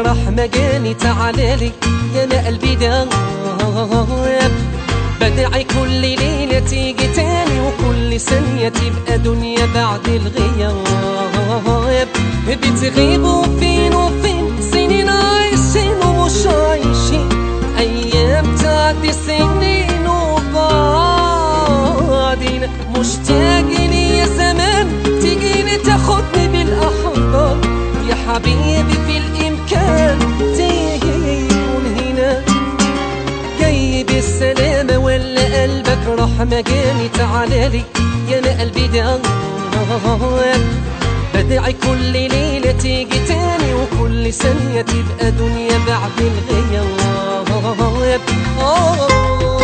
رحمة جاني تعالالي يا ما قلبي داب بدعي كل ليلة تيجي تاني وكل ثانية تبقى دنيا بعد الغياب بتغيبوا فين وفين سنين عايشين ومش عايشين أيام تعدي سنين وبعدين مشتاقين يا زمان تيجيني تاخدني بالأحضان يا حبيبي في الإمكان تكون هنا جاي بالسلامة ولا قلبك راح مجاني تعالالي يا ما قلبي داب بدعي كل ليلة تيجي تاني وكل ثانية تبقى دنيا بعد الغياب آه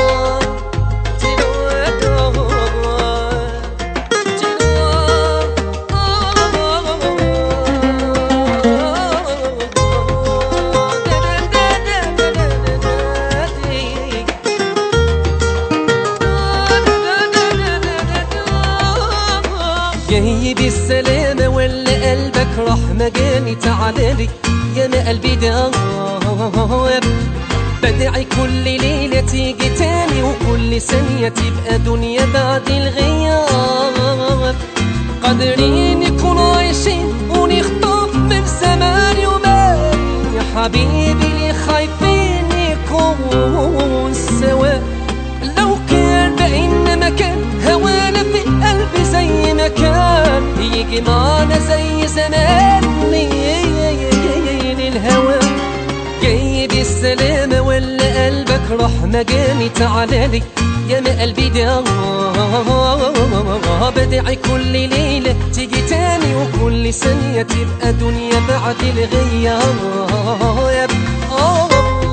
جاي بالسلامة ولا قلبك راح مجاني تعالالي يا ما قلبي داب بدعي كل ليلة تيجي تاني وكل ثانية تبقى دنيا بعد الغياب قادرين نكون عايشين ونخطف من زمان يومين يا حبيبي ليه خايفين نكون سوا لو كان بقينا مكان هوانا في قلبي زي ما كان يجي معانا زي زمان لين الهوى جاي بالسلامة ولا قلبك راح مجاني تعالالي يا ما قلبي داب بدعي كل ليلة تيجي تاني وكل ثانية تبقى دنيا بعد الغياب آه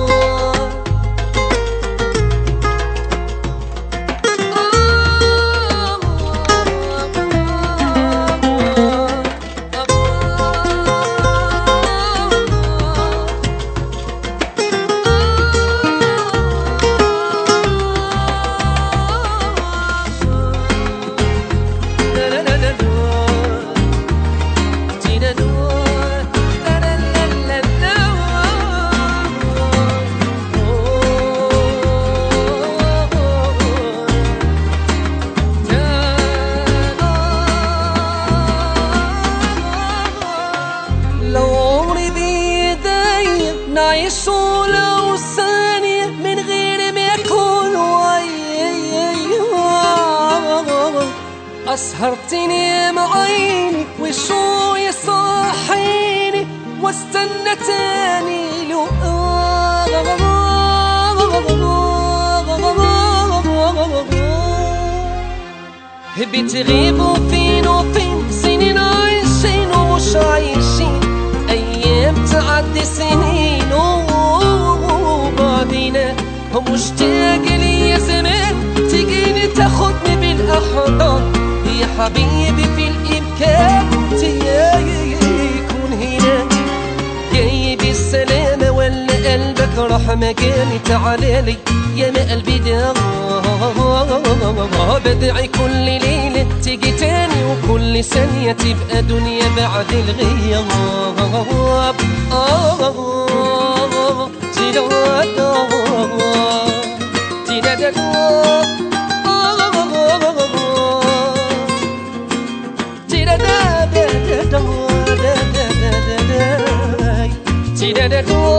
لو عمري بيدي نعيش ولو ثانية من غير ما يكون وياي أسهر تنام عيني وشو يصحيني واستنى تاني لو بتغيبوا فين وفين سنين عايشين ومش عايشين أيام تعدي سنين وبعدين مشتاق لي يا زمان تجيني تاخدني بالأحضان يا حبيبي في الإمكان تكون هنا جاي بالسلامة ولا قلبك راح مكاني تعالالي يا ما قلبي داب بدعي كل ليلة تيجي تاني وكل ثانية تبقى دنيا بعد الغياب آه تيدا تيدا تيدا